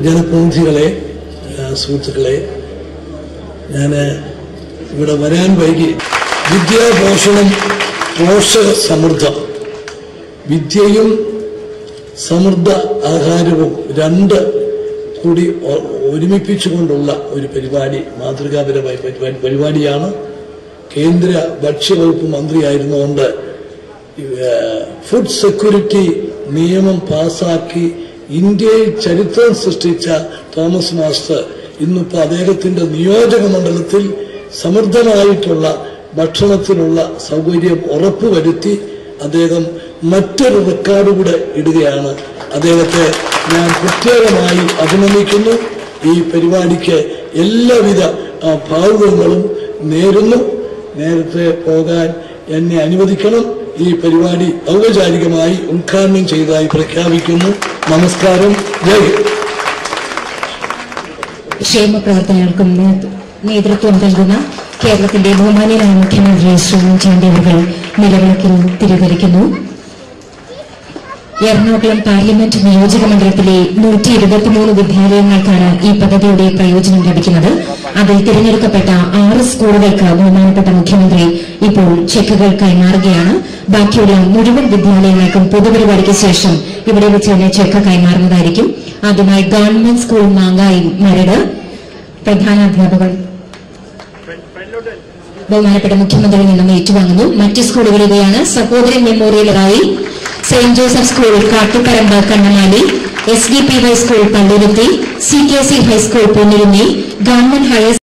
ജനപ്രതിനിധികളെ ആ, സുഹൃത്തുക്കളെ ഞാൻ ഇവിടെ വരാൻ വൈകി വിദ്യാപോഷണം പോഷക സമൃദ്ധം വിദ്യയും സമൃദ്ധ ആഹാരവും രണ്ട് കൂടി ഒ- ഒരുമിപ്പിച്ചുകൊണ്ടുള്ള ഒരു പരിപാടി മാതൃകാപരമായ പരിപാടി പരിപാടിയാണ് കേന്ദ്ര ഭക്ഷ്യവകുപ്പ് മന്ത്രിയായിരുന്നുകൊണ്ട് ഏഹ്, ഫുഡ് സെക്യൂരിറ്റി നിയമം പാസാക്കി ഇന്ത്യയിൽ ചരിത്രം സൃഷ്ടിച്ച തോമസ് മാസ്റ്റർ ഇന്നിപ്പോ അദ്ദേഹത്തിന്റെ നിയോജക മണ്ഡലത്തിൽ സമൃദ്ധമായിട്ടുള്ള ഭക്ഷണത്തിനുള്ള സൗകര്യം ഉറപ്പുവരുത്തി അദ്ദേഹം മറ്റൊരു റെക്കോർഡ് കൂടെ ഇടുകയാണ് അദ്ദേഹത്തെ ഞാൻ പ്രത്യേകമായി അഭിനന്ദിക്കുന്നു ഈ പരിപാടിക്ക് എല്ലാവിധ ആ, ഭാവുകങ്ങളും നേരുന്നു നേരത്തെ പോകാൻ എന്നെ അനുവദിക്കണം ഈ പരിപാടി ഔപചാരികമായി ഉദ്ഘാടനം ചെയ്തതായി പ്രഖ്യാപിക്കുന്നു നമസ്കാരം ജയ് ഹിന്ദ്. ക്ഷേമ പ്രവർത്തനങ്ങൾക്കും നേ- നേതൃത്വം നൽകുന്ന കേരളത്തിന്റെ ബഹുമാന്യനായ മുഖ്യമന്ത്രി ശ്രീ ഉമ്മൻചാണ്ടി അവർ നിലവിളക്കിൽ തിരികരിക്കുന്നു എറണാകുളം പാർലമെന്റ് നിയോജക മണ്ഡലത്തിലെ നൂറ്റി ഇരുപത്തിമൂന്ന് വിദ്യാലയങ്ങൾക്കാണ് ഈ പദ്ധതിയുടെ പ്രയോജനം ലഭിക്കുന്നത് അതിൽ തിരഞ്ഞെടുക്കപ്പെട്ട ആറ് സ്കൂളുകൾക്ക് ബഹുമാനപ്പെട്ട മുഖ്യമന്ത്രി ഇപ്പോൾ ചെക്കുകൾ കൈമാറുകയാണ് ബാക്കിയുള്ള മുഴുവൻ വിദ്യാലയങ്ങൾക്കും പൊതുപരിപാടിക്ക് ശേഷം ഇവിടെ വെച്ച് തന്നെ ചെക്ക് കൈമാറുന്നതായിരിക്കും ആദ്യമായി ഗവൺമെന്റ് സ്കൂൾ മാങ്ങായി മരട് പ്രധാനാധ്യാപകർ ബഹുമാനപ്പെട്ട മുഖ്യമന്ത്രിയിൽ നിന്നും ഏറ്റുവാങ്ങുന്നു മറ്റ് സ്കൂളുകളിലെയാണ് സഹോദരൻ മെമ്മോറിയലായി Saint Joseph school Kattuparambu Kannamaly S D P Y school Palluruthy C K C high school Ponnurunni government higher